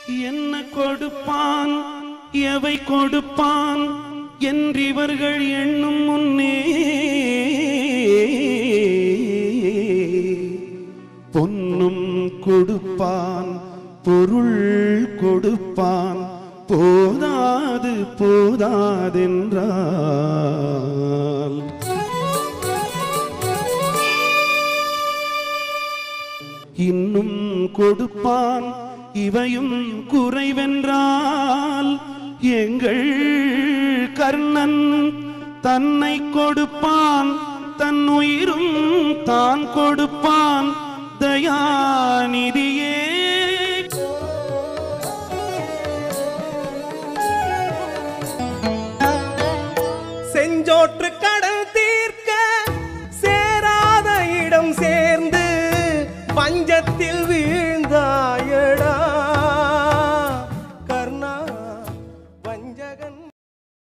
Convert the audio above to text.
என்ன கொடுப்பான் எவை கொடுப்பான் என்றிவர்கள் எண்ணும் முன்னே பொன்னும் கொடுப்பான் பொருள் கொடுப்பான் போதாது போதாதென்றால் இன்னும் கொடுப்பான் இவையும் குறைவென்றால் எங்கள் கர்ணன் தன்னை கொடுப்பான் தன் உயிரும் தான் கொடுப்பான் தயாநிதி